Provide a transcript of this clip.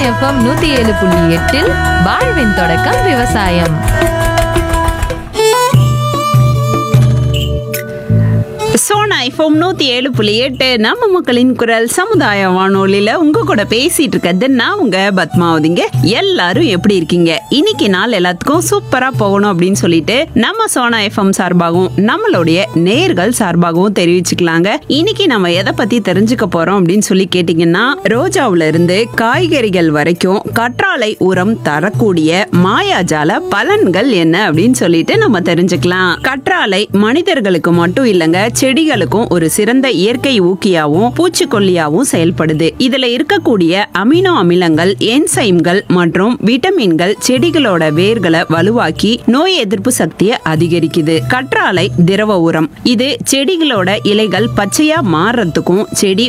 FM நூத்தி ஏழு புள்ளி எட்டில் வாழ்வின் தொடக்கம் விவசாயம் சோனா ஐஃபோம் நூத்தி ஏழு புள்ளி எட்டு நம்ம மக்களின் குரல் சமுதாய வானொலியில உங்க கூட பேசிட்டு இருக்கிறது நான் உங்க பத்மாவதிங்க எல்லாரும் எப்படி இருக்கீங்க இன்னைக்கு நாள் எல்லாத்துக்கும் சூப்பரா போகணும் அப்படின்னு சொல்லிட்டு நம்ம சோனா எஃப்எம் சார்பாகவும் நம்மளுடைய நேர்கள் சார்பாகவும் தெரிவிச்சுக்கலாங்க இன்னைக்கு நம்ம எதை பத்தி தெரிஞ்சுக்க போறோம் அப்படின்னு சொல்லி கேட்டீங்கன்னா ரோஜாவுல இருந்து காய்கறிகள் வரைக்கும் கற்றாழை உரம் தரக்கூடிய மாயாஜால பலன்கள் என்ன அப்படின்னு சொல்லிட்டு நம்ம தெரிஞ்சுக்கலாம் கற்றாழை மனிதர்களுக்கு மட்டும் இல்லங்க செடிகளுக்கும் ஒரு சிறந்த இயற்கை ஊக்கியாவும் பூச்சிக்கொல்லியாவும் செயல்படுது இதுல இருக்கக்கூடிய அமினோ அமிலங்கள் என்சைம்கள் மற்றும் விட்டமின்கள் செடிகளோட வேர்களை வலுவாக்கி நோய் எதிர்ப்பு சக்தியை அதிகரிக்குது கற்றாழை திரவ உரம் இது செடிகளோட இலைகள் பச்சையா மாறுறதுக்கும் செடி